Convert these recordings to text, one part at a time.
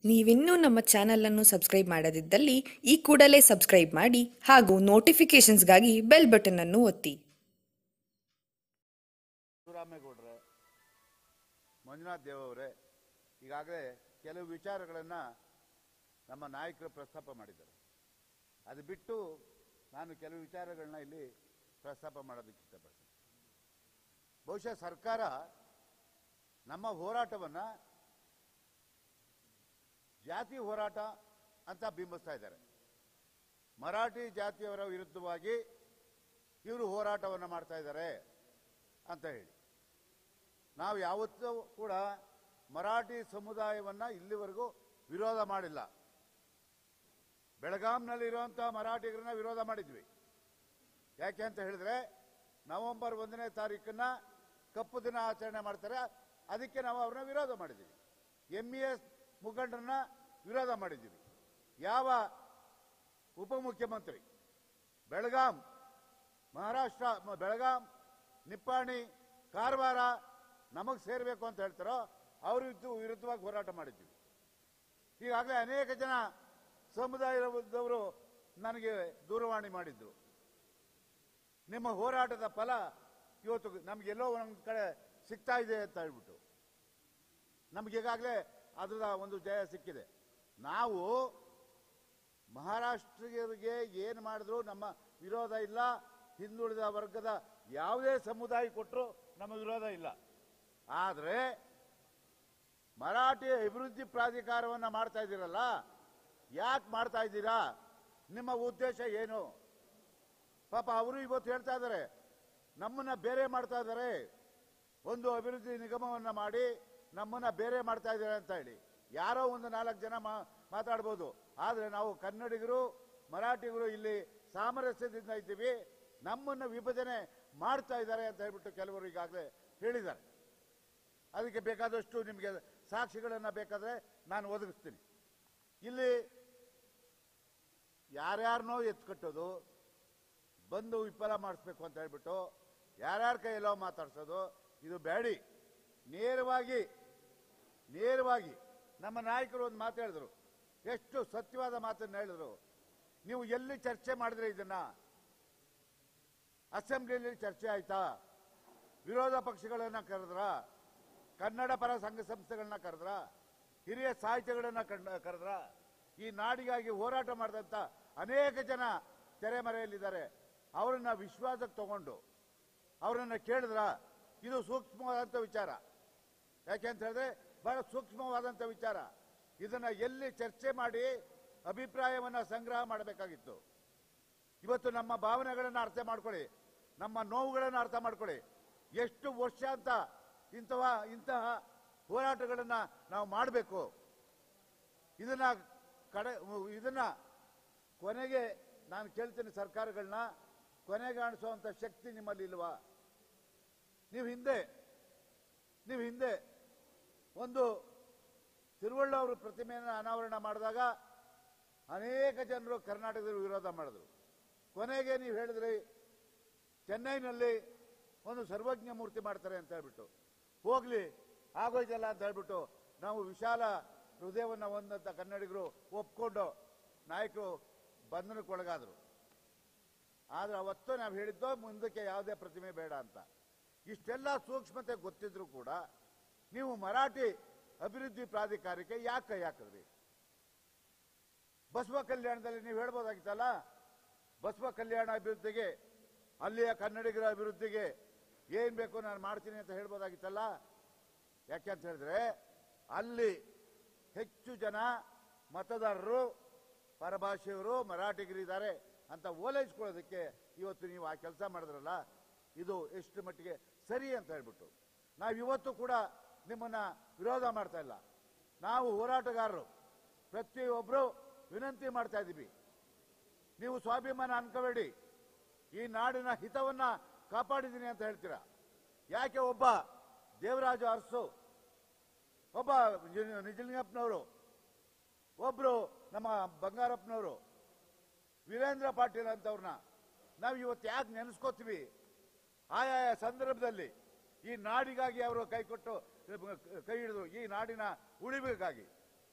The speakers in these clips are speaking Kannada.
ನೀವಿನ್ನೂ ನಮ್ಮ ಚಾನೆಲ್ ಅನ್ನು ಸಬ್ಸ್ಕ್ರೈಬ್ ಮಾಡದಿದ್ದಲ್ಲಿ ಈ ಕೂಡಲೇ ಸಬ್ಸ್ಕ್ರೈಬ್ ಮಾಡಿ ಹಾಗೂ ನೋಟಿಫಿಕೇಶನ್ಸ್ಗಾಗಿ ಬೆಲ್ ಬಟನ್ ಅನ್ನು ಒತ್ತಿ ಶಿವರಾಮೇಗೌಡ್ರೆ ಮಂಜುನಾಥ್ ದೇವ್ ಅವರೇ ಈಗಾಗಲೇ ಕೆಲವು ವಿಚಾರಗಳನ್ನು ನಮ್ಮ ನಾಯಕರು ಪ್ರಸ್ತಾಪ ಮಾಡಿದ್ದಾರೆ ಅದು ಬಿಟ್ಟು ನಾನು ಕೆಲವು ವಿಚಾರಗಳನ್ನ ಇಲ್ಲಿ ಪ್ರಸ್ತಾಪ ಮಾಡೋದಕ್ಕೆ ಇಷ್ಟಪಡ್ತೀನಿ ಬಹುಶಃ ಸರ್ಕಾರ ನಮ್ಮ ಹೋರಾಟವನ್ನು ಜಾತಿ ಹೋರಾಟ ಅಂತ ಬಿಂಬಿಸ್ತಾ ಇದ್ದಾರೆ ಮರಾಠಿ ಜಾತಿಯವರ ವಿರುದ್ಧವಾಗಿ ಇವರು ಹೋರಾಟವನ್ನು ಮಾಡ್ತಾ ಇದ್ದಾರೆ ಅಂತ ಹೇಳಿ ನಾವು ಯಾವತ್ತೂ ಕೂಡ ಮರಾಠಿ ಸಮುದಾಯವನ್ನು ಇಲ್ಲಿವರೆಗೂ ವಿರೋಧ ಮಾಡಿಲ್ಲ ಬೆಳಗಾಂನಲ್ಲಿರುವಂಥ ಮರಾಠಿಗರನ್ನ ವಿರೋಧ ಮಾಡಿದ್ವಿ ಯಾಕೆ ಅಂತ ಹೇಳಿದ್ರೆ ನವೆಂಬರ್ ಒಂದನೇ ತಾರೀಕನ್ನ ಕಪ್ಪು ದಿನ ಆಚರಣೆ ಮಾಡ್ತಾರೆ ಅದಕ್ಕೆ ನಾವು ಅವ್ರನ್ನ ವಿರೋಧ ಮಾಡಿದ್ದೀವಿ ಎಂ ಇ ಎಸ್ ಮುಖಂಡರನ್ನ ವಿರೋಧ ಮಾಡಿದ್ದೀವಿ ಯಾವ ಉಪಮುಖ್ಯಮಂತ್ರಿ ಬೆಳಗಾಂ ಮಹಾರಾಷ್ಟ್ರ ಮ- ಬೆಳಗಾಂ ನಿಪ್ಪಾಣಿ ಕಾರವಾರ ನಮಗೆ ಸೇರಬೇಕು ಅಂತ ಹೇಳ್ತಾರೋ ಅವ್ರ ವಿರುದ್ಧ ವಿರುದ್ಧವಾಗಿ ಹೋರಾಟ ಮಾಡಿದ್ದೀವಿ ಈಗಾಗಲೇ ಅನೇಕ ಜನ ಸಮುದಾಯದವರು ನನಗೆ ದೂರವಾಣಿ ಮಾಡಿದ್ರು ನಿಮ್ಮ ಹೋರಾಟದ ಫಲ ಇವತ್ತು ನಮಗೆಲ್ಲೋ ಒಂದು ಕಡೆ ಸಿಗ್ತಾ ಇದೆ ಅಂತ ಹೇಳ್ಬಿಟ್ಟು ನಮಗೀಗಾಗಲೇ ಅದರ ಒಂದು ಜಯ ಸಿಕ್ಕಿದೆ ನಾವು ಮಹಾರಾಷ್ಟ್ರೀಯರಿಗೆ ಏನು ಮಾಡಿದ್ರು ನಮ್ಮ ವಿರೋಧ ಇಲ್ಲ ಹಿಂದುಳಿದ ವರ್ಗದ ಯಾವುದೇ ಸಮುದಾಯ ಕೊಟ್ಟರು ನಮ್ಮ ವಿರೋಧ ಇಲ್ಲ ಆದರೆ ಮರಾಠಿ ಅಭಿವೃದ್ಧಿ ಪ್ರಾಧಿಕಾರವನ್ನು ಮಾಡ್ತಾ ಇದ್ದೀರಲ್ಲ ಯಾಕೆ ಮಾಡ್ತಾ ಇದ್ದೀರಾ ನಿಮ್ಮ ಉದ್ದೇಶ ಏನು ಪಾಪ ಅವರು ಇವತ್ತು ಹೇಳ್ತಾ ಇದ್ದಾರೆ ನಮ್ಮನ್ನ ಬೇರೆ ಮಾಡ್ತಾ ಇದ್ದಾರೆ ಒಂದು ಅಭಿವೃದ್ಧಿ ನಿಗಮವನ್ನ ಮಾಡಿ ನಮ್ಮನ್ನ ಬೇರೆ ಮಾಡ್ತಾ ಇದ್ದಾರೆ ಅಂತ ಹೇಳಿ ಯಾರೋ ಒಂದು ನಾಲ್ಕು ಜನ ಮಾ- ಮಾತಾಡ್ಬೋದು ಆದ್ರೆ ನಾವು ಕನ್ನಡಿಗರು ಮರಾಠಿಗರು ಇಲ್ಲಿ ಸಾಮರಸ್ಯದಿಂದ ಇದ್ದೀವಿ ನಮ್ಮನ್ನ ವಿಭಜನೆ ಮಾಡ್ತಾ ಇದ್ದಾರೆ ಅಂತ ಹೇಳ್ಬಿಟ್ಟು ಕೆಲವರು ಈಗಾಗಲೇ ಹೇಳಿದ್ದಾರೆ ಅದಕ್ಕೆ ಬೇಕಾದಷ್ಟು ನಿಮಗೆ ಸಾಕ್ಷಿಗಳನ್ನು ಬೇಕಾದ್ರೆ ನಾನು ಒದಗಿಸ್ತೀನಿ ಇಲ್ಲಿ ಯಾರ್ಯಾರನೋ ಎತ್ಕಟ್ಟೋದು ಬಂದು ವಿಫಲ ಮಾಡಿಸ್ಬೇಕು ಅಂತ ಹೇಳ್ಬಿಟ್ಟು ಯಾರ್ಯಾರ ಕೈಯಲ್ಲೋ ಮಾತಾಡ್ಸೋದು ಇದು ಬೇಡಿ ನೇರವಾಗಿ ನೇರವಾಗಿ ನಮ್ಮ ನಾಯಕರು ಒಂದು ಮಾತು ಹೇಳಿದ್ರು ಎಷ್ಟು ಸತ್ಯವಾದ ಮಾತನ್ನು ಹೇಳಿದ್ರು ನೀವು ಎಲ್ಲಿ ಚರ್ಚೆ ಮಾಡಿದ್ರೆ ಇದನ್ನ ಅಸೆಂಬ್ಲಿಯಲ್ಲಿ ಚರ್ಚೆ ಆಯ್ತಾ ವಿರೋಧ ಪಕ್ಷಗಳನ್ನ ಕರೆದ್ರ ಕನ್ನಡ ಪರ ಸಂಘ ಸಂಸ್ಥೆಗಳನ್ನ ಕರೆದ್ರ ಹಿರಿಯ ಸಾಹಿತ್ಯಗಳನ್ನ ಕಂಡ- ಕರೆದ್ರ ಈ ನಾಡಿಗಾಗಿ ಹೋರಾಟ ಮಾಡಿದಂತ ಅನೇಕ ಜನ ತೆರೆಮರೆಯಲ್ಲಿದ್ದಾರೆ ಅವರನ್ನ ವಿಶ್ವಾಸಕ್ಕೆ ತಗೊಂಡು ಅವರನ್ನ ಕೇಳಿದ್ರ ಇದು ಸೂಕ್ಷ್ಮವಾದಂಥ ವಿಚಾರ ಯಾಕೆ ಅಂತ ಹೇಳಿದ್ರೆ ಬಹಳ ಸೂಕ್ಷ್ಮವಾದಂಥ ವಿಚಾರ ಇದನ್ನ ಎಲ್ಲಿ ಚರ್ಚೆ ಮಾಡಿ ಅಭಿಪ್ರಾಯವನ್ನ ಸಂಗ್ರಹ ಮಾಡಬೇಕಾಗಿತ್ತು ಇವತ್ತು ನಮ್ಮ ಭಾವನೆಗಳನ್ನ ಅರ್ಥ ಮಾಡ್ಕೊಳ್ಳಿ ನಮ್ಮ ನೋವುಗಳನ್ನ ಅರ್ಥ ಮಾಡ್ಕೊಳ್ಳಿ ಎಷ್ಟು ವರ್ಷ ಅಂತ ಇಂತಹ ಇಂತಹ ಹೋರಾಟಗಳನ್ನ ನಾವು ಮಾಡಬೇಕು ಇದನ್ನ ಕಡೆ ಇದನ್ನ ಕೊನೆಗೆ ನಾನು ಕೇಳ್ತೀನಿ ಸರ್ಕಾರಗಳನ್ನ ಕೊನೆಗಾಣಿಸುವಂತ ಶಕ್ತಿ ನಿಮ್ಮಲ್ಲಿ ಇಲ್ವಾ ನೀವು ಹಿಂದೆ ನೀವು ಹಿಂದೆ ಒಂದು ತಿರುವಳ್ಳವರು ಪ್ರತಿಮೆಯನ್ನು ಅನಾವರಣ ಮಾಡಿದಾಗ ಅನೇಕ ಜನರು ಕರ್ನಾಟಕದಲ್ಲಿ ವಿರೋಧ ಮಾಡಿದ್ರು ಕೊನೆಗೆ ನೀವು ಹೇಳಿದ್ರಿ ಚೆನ್ನೈನಲ್ಲಿ ಒಂದು ಸರ್ವಜ್ಞ ಮೂರ್ತಿ ಮಾಡ್ತಾರೆ ಅಂತ ಹೇಳ್ಬಿಟ್ಟು ಹೋಗ್ಲಿ ಆಗೋಯ್ತಲ್ಲ ಅಂತ ಹೇಳ್ಬಿಟ್ಟು ನಾವು ವಿಶಾಲ ಹೃದಯವನ್ನು ಹೊಂದಂತ ಕನ್ನಡಿಗರು ಒಪ್ಕೊಂಡು ನಾಯಕರು ಬಂಧನಕ್ಕೊಳಗಾದ್ರು ಆದ್ರೆ ಅವತ್ತು ನಾವು ಹೇಳಿದ್ದೋ ಮುಂದಕ್ಕೆ ಯಾವುದೇ ಪ್ರತಿಮೆ ಬೇಡ ಅಂತ ಇಷ್ಟೆಲ್ಲ ಸೂಕ್ಷ್ಮತೆ ಗೊತ್ತಿದ್ರು ಕೂಡ ನೀವು ಮರಾಠಿ ಅಭಿವೃದ್ಧಿ ಪ್ರಾಧಿಕಾರಕ್ಕೆ ಯಾಕೆ ಕೈ ಹಾಕಿದ್ರಿ ಬಸವ ಕಲ್ಯಾಣದಲ್ಲಿ ನೀವು ಹೇಳ್ಬೋದಾಗಿತ್ತಲ್ಲ ಬಸವ ಕಲ್ಯಾಣ ಅಭಿವೃದ್ಧಿಗೆ ಅಲ್ಲಿಯ ಕನ್ನಡಿಗರ ಅಭಿವೃದ್ಧಿಗೆ ಏನ್ ಬೇಕು ನಾನು ಮಾಡ್ತೀನಿ ಅಂತ ಹೇಳ್ಬೋದಾಗಿತ್ತಲ್ಲ ಯಾಕೆ ಅಂತ ಹೇಳಿದ್ರೆ ಅಲ್ಲಿ ಹೆಚ್ಚು ಜನ ಮತದಾರರು ಪರಭಾಷೆಯವರು ಮರಾಠಿಗರಿದ್ದಾರೆ ಅಂತ ಓಲೈಸ್ಕೊಳ್ಳೋದಕ್ಕೆ ಇವತ್ತು ನೀವು ಆ ಕೆಲಸ ಮಾಡಿದ್ರಲ್ಲ ಇದು ಎಷ್ಟು ಮಟ್ಟಿಗೆ ಸರಿ ಅಂತ ಹೇಳ್ಬಿಟ್ಟು ನಾವು ಇವತ್ತು ಕೂಡ ನಿಮ್ಮನ್ನ ವಿರೋಧ ಮಾಡ್ತಾ ಇಲ್ಲ ನಾವು ಹೋರಾಟಗಾರರು ಪ್ರತಿಯೊಬ್ಬರು ವಿನಂತಿ ಮಾಡ್ತಾ ಇದ್ದೀವಿ ನೀವು ಸ್ವಾಭಿಮಾನ ಅನ್ಕೋಬೇಡಿ ಈ ನಾಡಿನ ಹಿತವನ್ನ ಕಾಪಾಡಿದ್ದೀನಿ ಅಂತ ಹೇಳ್ತೀರಾ ಯಾಕೆ ಒಬ್ಬ ದೇವರಾಜು ಅರಸು ಒಬ್ಬ ನಿಜ- ನಿಜಲಿಂಗಪ್ಪನವರು ಒಬ್ರು ನಮ್ಮ ಬಂಗಾರಪ್ಪನವರು ವೀರೇಂದ್ರ ಪಾಟೀಲ್ ಅಂತವ್ರನ್ನ ನಾವು ಇವತ್ತು ಯಾಕೆ ನೆನೆಸ್ಕೋತೀವಿ ಆಯಾಯ ಸಂದರ್ಭದಲ್ಲಿ ಈ ನಾಡಿಗಾಗಿ ಅವರು ಕೈ ಕೊಟ್ಟು ಕೈ ಹಿಡಿದು ಈ ನಾಡಿನ ಉಳಿಬೇಕಾಗಿ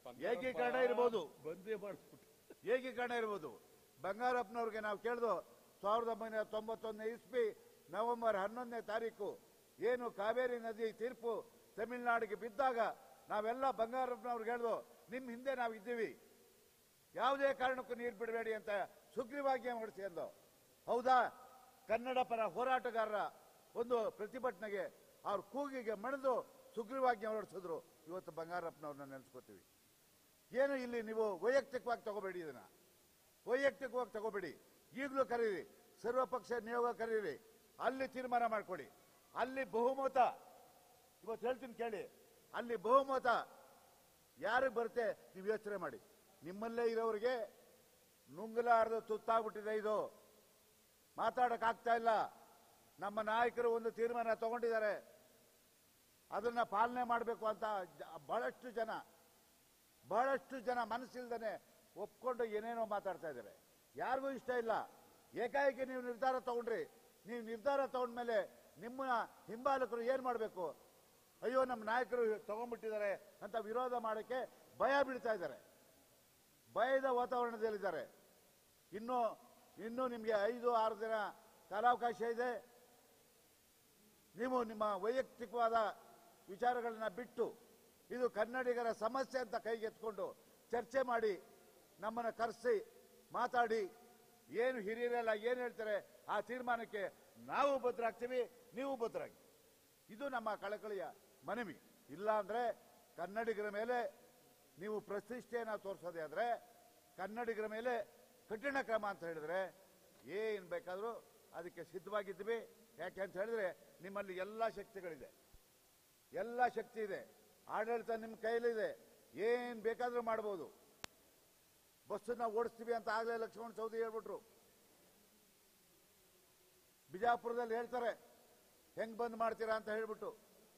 ಏಕೀಕರಣ ಇರ್ಬೋದು ಬಂದೇ ಮಾಡಿಸ್ಬಿಟ್ಟು ಏಕೀಕರಣ ಇರ್ಬೋದು ಬಂಗಾರಪ್ಪನವ್ರಿಗೆ ನಾವು ಕೇಳ್ದು ಸಾವಿರದ ಒಂಬೈನೂರ ತೊಂಬತ್ತೊಂದನೇ ಇಸ್ವಿ ನವೆಂಬರ್ ಹನ್ನೊಂದನೇ ತಾರೀಕು ಏನು ಕಾವೇರಿ ನದಿ ತೀರ್ಪು ತಮಿಳುನಾಡಿಗೆ ಬಿದ್ದಾಗ ನಾವೆಲ್ಲ ಬಂಗಾರಪ್ಪನವ್ರಿಗೆ ಹೇಳ್ದು ನಿಮ್ಮ ಹಿಂದೆ ನಾವು ಇದ್ದೀವಿ ಯಾವುದೇ ಕಾರಣಕ್ಕೂ ನೀರು ಬಿಡಬೇಡಿ ಅಂತ ಸುಗ್ರೀವಾಜ್ಞೆ ಹೊರಡಿಸಿ ಅಂದು ಹೌದಾ ಕನ್ನಡ ಪರ ಹೋರಾಟಗಾರರ ಒಂದು ಪ್ರತಿಭಟನೆಗೆ ಅವ್ರ ಕೂಗಿಗೆ ಮಣಿದು ಸುಗ್ರೀವಾಜ್ಞೆ ಹೊರಡಿಸಿದ್ರು ಇವತ್ತು ಬಂಗಾರಪ್ಪನವ್ರನ್ನ ನೆನೆಸ್ಕೋತೀವಿ ಏನು ಇಲ್ಲಿ ನೀವು ವೈಯಕ್ತಿಕವಾಗಿ ತಗೋಬೇಡಿ ಇದನ್ನ ವೈಯಕ್ತಿಕವಾಗಿ ತಗೋಬೇಡಿ ಈಗಲೂ ಕರೀರಿ ಸರ್ವಪಕ್ಷ ನಿಯೋಗ ಕರೀರಿ ಅಲ್ಲಿ ತೀರ್ಮಾನ ಮಾಡ್ಕೊಡಿ ಅಲ್ಲಿ ಬಹುಮತ ಇವತ್ತು ಹೇಳ್ತೀನಿ ಕೇಳಿ ಅಲ್ಲಿ ಬಹುಮತ ಯಾರಿಗೆ ಬರುತ್ತೆ ನೀವು ಯೋಚನೆ ಮಾಡಿ ನಿಮ್ಮಲ್ಲೇ ಇರೋರಿಗೆ ನುಂಗಲಾರ್ದು ತುತ್ತಾಗ್ಬಿಟ್ಟಿದೆ ಇದು ಮಾತಾಡಕ್ ಆಗ್ತಾ ಇಲ್ಲ ನಮ್ಮ ನಾಯಕರು ಒಂದು ತೀರ್ಮಾನ ತಗೊಂಡಿದ್ದಾರೆ ಅದನ್ನ ಪಾಲನೆ ಮಾಡಬೇಕು ಅಂತ ಜ- ಬಹಳಷ್ಟು ಜನ ಬಹಳಷ್ಟು ಜನ ಮನಸ್ಸಿಲ್ದನೆ ಒಪ್ಕೊಂಡು ಏನೇನೋ ಮಾತಾಡ್ತಾ ಇದ್ದಾರೆ ಯಾರಿಗೂ ಇಷ್ಟ ಇಲ್ಲ ಏಕಾಏಕಿ ನೀವು ನಿರ್ಧಾರ ತಗೊಂಡ್ರಿ ನೀವು ನಿರ್ಧಾರ ತಗೊಂಡ್ಮೇಲೆ ನಿಮ್ಮ ಹಿಂಬಾಲಕರು ಏನ್ ಮಾಡಬೇಕು ಅಯ್ಯೋ ನಮ್ಮ ನಾಯಕರು ತಗೊಂಡ್ಬಿಟ್ಟಿದ್ದಾರೆ ಅಂತ ವಿರೋಧ ಮಾಡಕ್ಕೆ ಭಯ ಬೀಳ್ತಾ ಇದ್ದಾರೆ ಭಯದ ವಾತಾವರಣದಲ್ಲಿದ್ದಾರೆ ಇನ್ನು ಇನ್ನು ನಿಮಗೆ ಐದು ಆರು ದಿನ ಕಾಲಾವಕಾಶ ಇದೆ ನೀವು ನಿಮ್ಮ ವೈಯಕ್ತಿಕವಾದ ವಿಚಾರಗಳನ್ನ ಬಿಟ್ಟು ಇದು ಕನ್ನಡಿಗರ ಸಮಸ್ಯೆ ಅಂತ ಕೈಗೆತ್ಕೊಂಡು ಚರ್ಚೆ ಮಾಡಿ ನಮ್ಮನ್ನ ಕರೆಸಿ ಮಾತಾಡಿ ಏನು ಹಿರಿಯರೆಲ್ಲ ಏನು ಹೇಳ್ತಾರೆ ಆ ತೀರ್ಮಾನಕ್ಕೆ ನಾವು ಬದ್ಧರಾಗ್ತೀವಿ ನೀವು ಬದ್ಧರಾಗಿ ಇದು ನಮ್ಮ ಕಳಕಳಿಯ ಮನವಿ ಇಲ್ಲ ಅಂದ್ರೆ ಕನ್ನಡಿಗರ ಮೇಲೆ ನೀವು ಪ್ರತಿಷ್ಠೆಯನ್ನ ತೋರಿಸೋದೇ ಆದ್ರೆ ಕನ್ನಡಿಗರ ಮೇಲೆ ಕಠಿಣ ಕ್ರಮ ಅಂತ ಹೇಳಿದ್ರೆ ಏನ್ ಬೇಕಾದ್ರೂ ಅದಕ್ಕೆ ಸಿದ್ಧವಾಗಿದ್ವಿ ಯಾಕೆ ಅಂತ ಹೇಳಿದ್ರೆ ನಿಮ್ಮಲ್ಲಿ ಎಲ್ಲ ಶಕ್ತಿಗಳಿದೆ ಎಲ್ಲ ಶಕ್ತಿ ಇದೆ ಆಡಳಿತ ನಿಮ್ಮ ಕೈಲಿದೆ ಏನ್ ಬೇಕಾದ್ರೂ ಮಾಡಬಹುದು ಬಸ್ಸನ್ನ ಓಡಿಸ್ತೀವಿ ಅಂತ ಆಗ್ಲೇ ಲಕ್ಷ್ಮಣ ಚೌಧರಿ ಹೇಳ್ಬಿಟ್ರು ಬಿಜಾಪುರದಲ್ಲಿ ಹೇಳ್ತಾರೆ ಹೆಂಗ್ ಬಂದ್ ಮಾಡ್ತೀರಾ ಅಂತ ಹೇಳ್ಬಿಟ್ಟು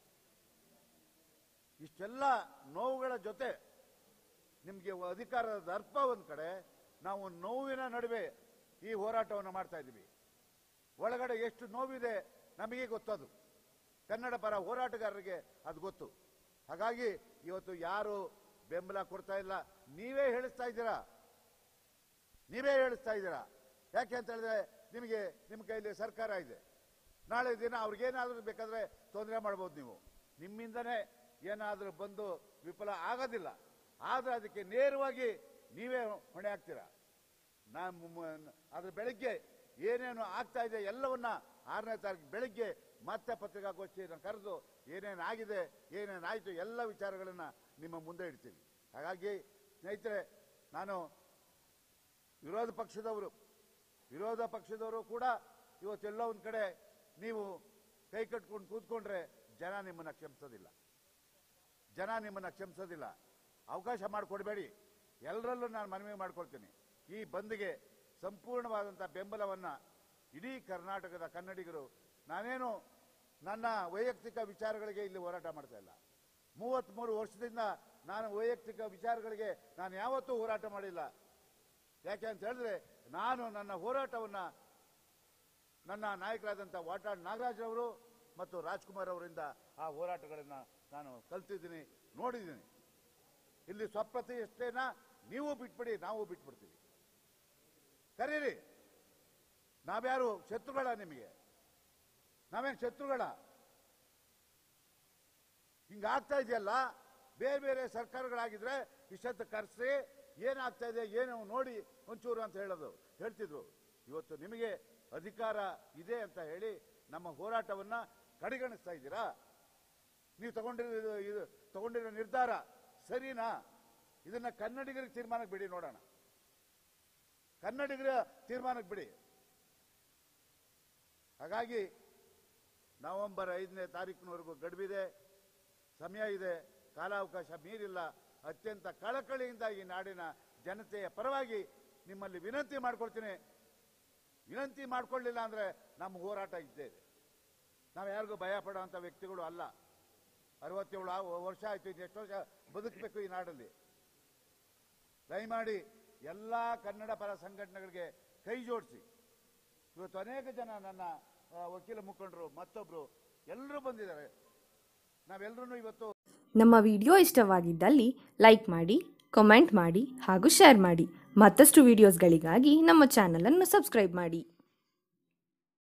ಇಷ್ಟೆಲ್ಲ ನೋವುಗಳ ಜೊತೆ ನಿಮ್ಗೆ ಅಧಿಕಾರದ ದರ್ಪ ಒಂದ್ ಕಡೆ ನಾವು ನೋವಿನ ನಡುವೆ ಈ ಹೋರಾಟವನ್ನು ಮಾಡ್ತಾ ಇದ್ದೀವಿ ಒಳಗಡೆ ಎಷ್ಟು ನೋವಿದೆ ನಮಗೆ ಗೊತ್ತದು ಕನ್ನಡ ಪರ ಹೋರಾಟಗಾರರಿಗೆ ಅದು ಗೊತ್ತು ಹಾಗಾಗಿ ಇವತ್ತು ಯಾರು ಬೆಂಬಲ ಕೊಡ್ತಾ ಇಲ್ಲ ನೀವೇ ಹೇಳಿಸ್ತಾ ಇದ್ದೀರಾ ನೀವೇ ಹೇಳಿಸ್ತಾ ಇದ್ದೀರಾ ಯಾಕೆ ಅಂತ ಹೇಳಿದ್ರೆ ನಿಮಗೆ ನಿಮ್ಮ ಕೈಲಿ ಸರ್ಕಾರ ಇದೆ ನಾಳೆ ದಿನ ಅವ್ರಿಗೇನಾದ್ರೂ ಬೇಕಾದ್ರೆ ತೊಂದರೆ ಮಾಡ್ಬೋದು ನೀವು ನಿಮ್ಮಿಂದನೇ ಏನಾದ್ರೂ ಬಂದು ವಿಫಲ ಆಗೋದಿಲ್ಲ ಆದ್ರೆ ಅದಕ್ಕೆ ನೇರವಾಗಿ ನೀವೇ ಹೊಣೆ ಆಗ್ತೀರಾ ನಮ್ಮ ಅದ್ರ ಬೆಳಗ್ಗೆ ಏನೇನು ಆಗ್ತಾ ಇದೆ ಎಲ್ಲವನ್ನ ಆರನೇ ತಾರೀಕು ಬೆಳಗ್ಗೆ ಮತ್ತೆ ಪತ್ರಿಕಾಗೋಷ್ಠಿಯನ್ನು ಕರೆದು ಏನೇನಾಗಿದೆ ಏನೇನಾಯಿತು ಎಲ್ಲ ವಿಚಾರಗಳನ್ನ ನಿಮ್ಮ ಮುಂದೆ ಇಡ್ತೀವಿ ಹಾಗಾಗಿ ಸ್ನೇಹಿತರೆ ನಾನು ವಿರೋಧ ಪಕ್ಷದವರು ವಿರೋಧ ಪಕ್ಷದವರು ಕೂಡ ಇವತ್ತೆಲ್ಲ ಒಂದ್ ಕಡೆ ನೀವು ಕೈ ಕಟ್ಕೊಂಡು ಕೂತ್ಕೊಂಡ್ರೆ ಜನ ನಿಮ್ಮನ್ನ ಕ್ಷಮಿಸೋದಿಲ್ಲ ಜನ ನಿಮ್ಮನ್ನ ಕ್ಷಮಿಸೋದಿಲ್ಲ ಅವಕಾಶ ಮಾಡಿಕೊಡ್ಬೇಡಿ ಎಲ್ಲರಲ್ಲೂ ನಾನು ಮನವಿ ಮಾಡ್ಕೊಳ್ತೀನಿ ಈ ಬಂದ್ಗೆ ಸಂಪೂರ್ಣವಾದಂಥ ಬೆಂಬಲವನ್ನ ಇಡೀ ಕರ್ನಾಟಕದ ಕನ್ನಡಿಗರು ನಾನೇನು ನನ್ನ ವೈಯಕ್ತಿಕ ವಿಚಾರಗಳಿಗೆ ಇಲ್ಲಿ ಹೋರಾಟ ಮಾಡ್ತಾ ಇಲ್ಲ ಮೂವತ್ಮೂರು ವರ್ಷದಿಂದ ನಾನು ವೈಯಕ್ತಿಕ ವಿಚಾರಗಳಿಗೆ ನಾನು ಯಾವತ್ತೂ ಹೋರಾಟ ಮಾಡಿಲ್ಲ ಯಾಕೆ ಅಂತ ಹೇಳಿದ್ರೆ ನಾನು ನನ್ನ ಹೋರಾಟವನ್ನ ನನ್ನ ನಾಯಕರಾದಂಥ ವಾಟಾಳ್ ನಾಗರಾಜ್ ಅವರು ಮತ್ತು ರಾಜ್ಕುಮಾರ್ ಅವರಿಂದ ಆ ಹೋರಾಟಗಳನ್ನ ನಾನು ಕಲ್ತಿದ್ದೀನಿ ನೋಡಿದ್ದೀನಿ ಇಲ್ಲಿ ಸ್ವಪ್ರತಿಷ್ಠೆನ ನೀವು ಬಿಟ್ಬಿಡಿ ನಾವು ಬಿಟ್ಬಿಡ್ತೀವಿ ಕರೀರಿ ನಾವ್ಯಾರು ಶತ್ರುಗಳ ನಿಮಗೆ ನಾವೇನು ಶತ್ರುಗಳ ಹಿಂಗಾಗ್ತಾ ಇದೆಯಲ್ಲ ಬೇರೆ ಬೇರೆ ಸರ್ಕಾರಗಳಾಗಿದ್ರೆ ಇಷ್ಟೊತ್ತು ಕರೆಸಿ ಏನಾಗ್ತಾ ಇದೆ ಏನು ನೋಡಿ ಒಂಚೂರು ಅಂತ ಹೇಳೋದು ಹೇಳ್ತಿದ್ರು ಇವತ್ತು ನಿಮಗೆ ಅಧಿಕಾರ ಇದೆ ಅಂತ ಹೇಳಿ ನಮ್ಮ ಹೋರಾಟವನ್ನ ಕಡೆಗಣಿಸ್ತಾ ಇದ್ದೀರಾ ನೀವು ತಗೊಂಡಿರೋ ಇದು- ಇದು ತಗೊಂಡಿರೋ ನಿರ್ಧಾರ ಸರಿನಾ ಇದನ್ನ ಕನ್ನಡಿಗರಿಗೆ ತೀರ್ಮಾನಕ್ಕೆ ಬಿಡಿ ನೋಡೋಣ ಕನ್ನಡಿಗರ ತೀರ್ಮಾನಕ್ಕೆ ಬಿಡಿ ಹಾಗಾಗಿ ನವೆಂಬರ್ ಐದನೇ ತಾರೀಕಿನವರೆಗೂ ಗಡುವಿದೆ ಸಮಯ ಇದೆ ಕಾಲಾವಕಾಶ ಮೀರಿಲ್ಲ ಅತ್ಯಂತ ಕಳಕಳಿಯಿಂದ ಈ ನಾಡಿನ ಜನತೆಯ ಪರವಾಗಿ ನಿಮ್ಮಲ್ಲಿ ವಿನಂತಿ ಮಾಡ್ಕೊಳ್ತೀನಿ ವಿನಂತಿ ಮಾಡ್ಕೊಳ್ಳಿಲ್ಲ ಅಂದ್ರೆ ನಮ್ಮ ಹೋರಾಟ ಇದ್ದೇ ಇದೆ ನಾವು ಯಾರಿಗೂ ಭಯ ಪಡುವಂತ ವ್ಯಕ್ತಿಗಳು ಅಲ್ಲ ಅರವತ್ತೇಳು ಆ- ವರ್ಷ ಆಯ್ತು ಇನ್ನು ಎಷ್ಟು ವರ್ಷ ಬದುಕಬೇಕು ಈ ನಾಡಲ್ಲಿ ದಯಮಾಡಿ ಎಲ್ಲಾ ಕನ್ನಡ ಪರ ಸಂಘಟನೆಗಳಿಗೆ ಕೈ ಜೋಡಿಸಿ ಇವತ್ತು ಅನೇಕ ಜನ ನನ್ನ ಆ, ವಕೀಲ ಮುಖಂಡರು ಮತ್ತೊಬ್ರು ಎಲ್ಲರೂ ಬಂದಿದ್ದಾರೆ ನಾವೆಲ್ಲರೂ ಇವತ್ತು ನಮ್ಮ ವಿಡಿಯೋ ಇಷ್ಟವಾಗಿದ್ದಲ್ಲಿ ಲೈಕ್ ಮಾಡಿ ಕಮೆಂಟ್ ಮಾಡಿ ಹಾಗೂ ಶೇರ್ ಮಾಡಿ ಮತ್ತಷ್ಟು ವಿಡಿಯೋಸ್ಗಳಿಗಾಗಿ ನಮ್ಮ ಚಾನಲನ್ನು ಸಬ್ಸ್ಕ್ರೈಬ್ ಮಾಡಿ